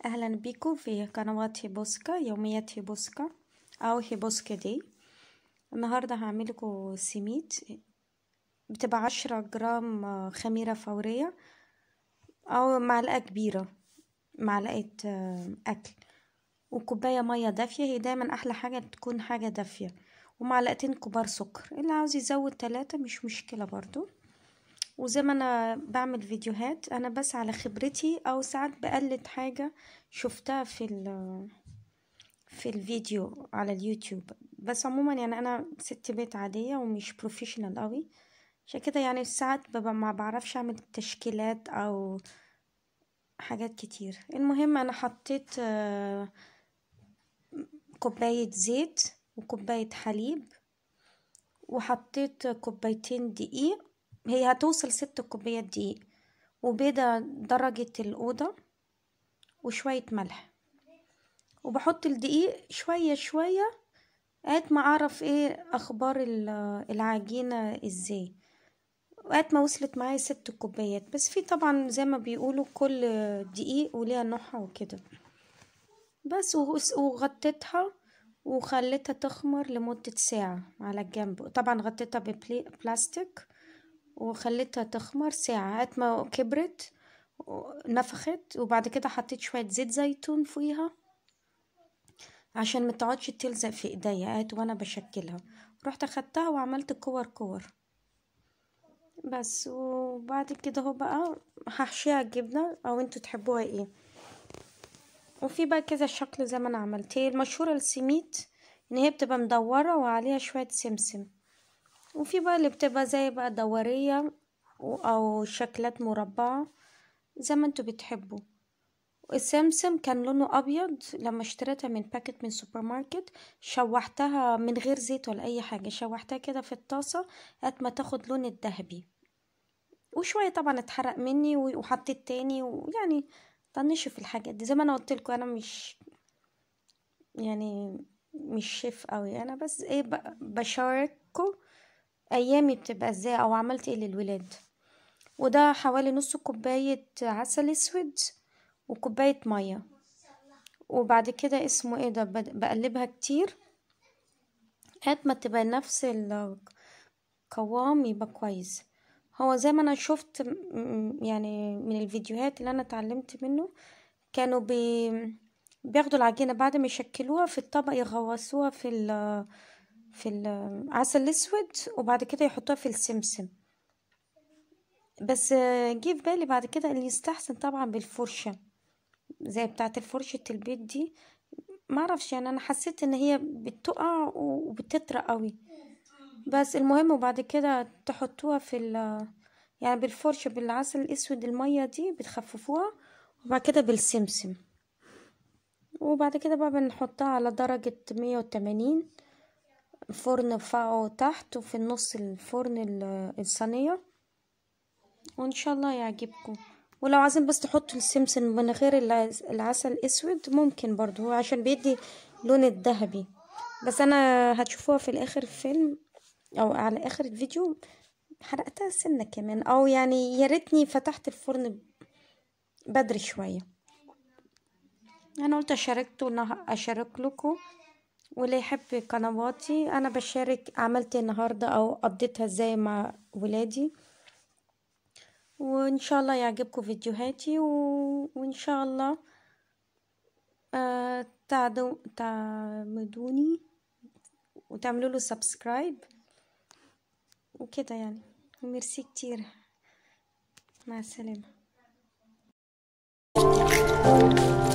أهلا بيكم في قنوات هيبوسكا يوميات هيبوسكا أو هيبوسكا دي النهاردة هعملكوا سميد بتبقى عشرة جرام خميرة فورية أو معلقة كبيرة معلقة أكل وكوباية مية دافية هي دايما أحلى حاجة تكون حاجة دافية ومعلقتين كبار سكر اللي عاوز يزود تلاتة مش مشكلة برضو وزي ما انا بعمل فيديوهات انا بس على خبرتي او ساعات بقلد حاجة شفتها في في الفيديو على اليوتيوب بس عموما يعني انا ست بيت عادية ومش بروفيشنال قوي عشان كده يعني ساعات ببقى ما بعرفش اعمل تشكيلات او حاجات كتير المهم انا حطيت كوباية زيت وكوباية حليب وحطيت كوبايتين دقيق هي هتوصل ست كوبايات دقيق وبيضة درجة الأوضة وشوية ملح وبحط الدقيق شوية شوية قد ما أعرف ايه أخبار العجينة ازاي وقت ما وصلت معايا ست كوبايات بس في طبعا زي ما بيقولوا كل دقيق وليها نوعها وكده بس وغطيتها وخليتها تخمر لمدة ساعة على الجنب طبعا غطيتها ببلاستيك وخليتها تخمر ساعة هات ما كبرت نفخت وبعد كده حطيت شوية زيت زيتون فوقيها عشان ما تقعدش تلزق في ايديا هات وانا بشكلها رحت اخدتها وعملت كور كور بس وبعد كده هو بقى هحشيها جبنة او انتوا تحبوها ايه وفي بقى كذا شكل زي ما انا عملت هي المشهورة السميت ان هي بتبقى مدورة وعليها شوية سمسم وفي بقى اللي بتبقى زي بقى دورية او شكلات مربعة زي ما انتوا بتحبوا السمسم كان لونه ابيض لما اشتريتها من باكت من سوبر ماركت شوحتها من غير زيت ولا اي حاجة شوحتها كده في الطاسة قد ما تاخد لون الذهبي وشوية طبعا اتحرق مني وحطيت تاني ويعني طنشوا في الحاجات دي زي ما انا قلت لكم انا مش يعني مش شيف قوي انا بس ايه بشارككم ايامي بتبقى ازاي او عملت ايه للولاد وده حوالي نص كوباية عسل اسود وكوباية مية وبعد كده اسمه ايه ده بقلبها كتير لغاية ما تبقى نفس القوام يبقى كويس هو زي ما انا شفت يعني من الفيديوهات اللي انا اتعلمت منه كانوا بي بياخدوا العجينة بعد ما يشكلوها في الطبق يغوصوها في ال في العسل الاسود وبعد كده يحطوها في السمسم بس جه في بالي بعد كده اللي يستحسن طبعا بالفرشة زي بتاعة الفرشة البيت دي معرفش يعني انا حسيت ان هي بتقع وبتطرى قوي بس المهم وبعد كده تحطوها في ال يعني بالفرشة بالعسل الاسود المية دي بتخففوها وبعد كده بالسمسم وبعد كده بقى بنحطها على درجة مية وتمانين فرن فوق وتحت وفي النص الفرن الصينية وان شاء الله يعجبكم ولو عايزين بس تحطوا السمسم من غير العسل الاسود ممكن برضو هو عشان بيدي لون الذهبي بس انا هتشوفوها في الاخر الفيلم او على اخر الفيديو حرقتها سنة كمان او يعني يا ريتني فتحت الفرن بدري شوية انا قلت اشاركته اشارك لكم واللي يحب قنواتي انا بشارك عملت النهاردة او قضيتها ازاي مع ولادي وان شاء الله يعجبكم فيديوهاتي و... وان شاء الله آه تعدو... تعمدوني وتعملوا له سبسكرايب وكده يعني وميرسي كتير مع السلامه